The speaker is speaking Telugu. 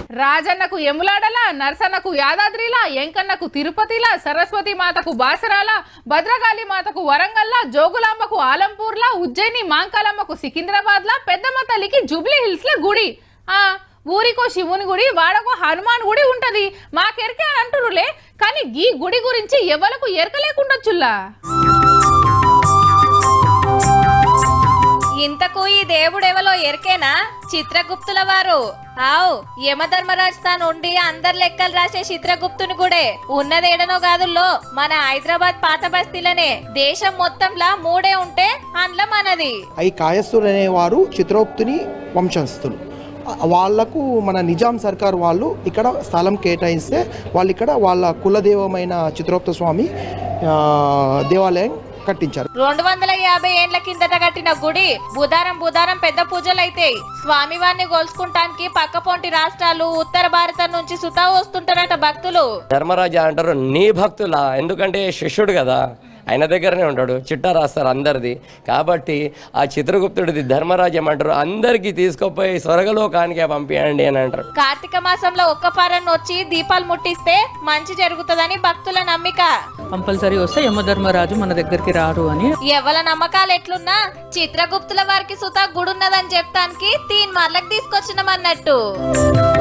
రాజన్నకు ఎములాడల నరసన్నకు యాదాద్రిలా ఎంకన్నకు తిరుపతిలా సరస్వతి మాతకు బాసరాల భద్రకాళి మాతకు వరంగల్లా జోగులాంబకు ఆలంపూర్లా ఉజ్జయిని మాంకాలమ్మకు సికింద్రాబాద్లా పెద్దమ్మ తల్లికి జూబ్లీ హిల్స్ల గుడి ఆ ఊరికో శివుని గుడి వాడకో హనుమాన్ గుడి ఉంటది మాకెరికే అని అంటురులే కానీ ఈ గుడి గురించి ఎవలకు ఎరక లేకుండొచ్చుల్లా ఇంతకు ఈ దేవుడెవలో ఎరికేనా చిత్రగుప్తుల వారు ఆవ్ యమధర్మరాజ్ తాను ఉండి అందరి లెక్కలు రాసే చిత్రగుప్తుని గుడే ఉన్నదేడనో కాదుల్లో మన హైదరాబాద్ పాత బస్తీలనే దేశం మొత్తంలా మూడే ఉంటే అందులో మనది ఈ కాయస్థులు అనేవారు చిత్రోక్తుని వంశస్థులు వాళ్లకు మన నిజాం సర్కార్ వాళ్ళు ఇక్కడ స్థలం కేటాయిస్తే వాళ్ళు ఇక్కడ వాళ్ళ కులదేవమైన చిత్రోక్త స్వామి ఆ, దేవాలయం కట్టించారు రెండు వందల యాభై ఏండ్ల కిందట కట్టిన గుడి బుధారం బుధారం పెద్ద పూజలు అయితాయి స్వామివారిని గొలుసుకుంటానికి పక్కపొంటి రాష్ట్రాలు ఉత్తర భారతం నుంచి సుతా వస్తుంటారట భక్తులు ధర్మరాజా అంటారు నీ భక్తులా ఎందుకంటే శిష్యుడు కదా ఆయన దగ్గరనే ఉంటాడు చిట్టా రాస్తారు అందరిది కాబట్టి ఆ చిత్రగుప్తుడిది ధర్మరాజ్యం అంటారు అందరికీ తీసుకుపోయి స్వర్గలోకానికే పంపించండి అని అంటారు కార్తీక మాసంలో ఒక్క పారన్న వచ్చి దీపాలు ముట్టిస్తే మంచి జరుగుతుందని భక్తుల నమ్మిక కంపల్సరీ వస్తే యమధర్మరాజు మన దగ్గరికి రారు అని ఎవల నమ్మకాలు ఎట్లున్నా చిత్రగుప్తుల వారికి సుతా గుడున్నదని చెప్తానికి తీన్ మార్లకు తీసుకొచ్చినామన్నట్టు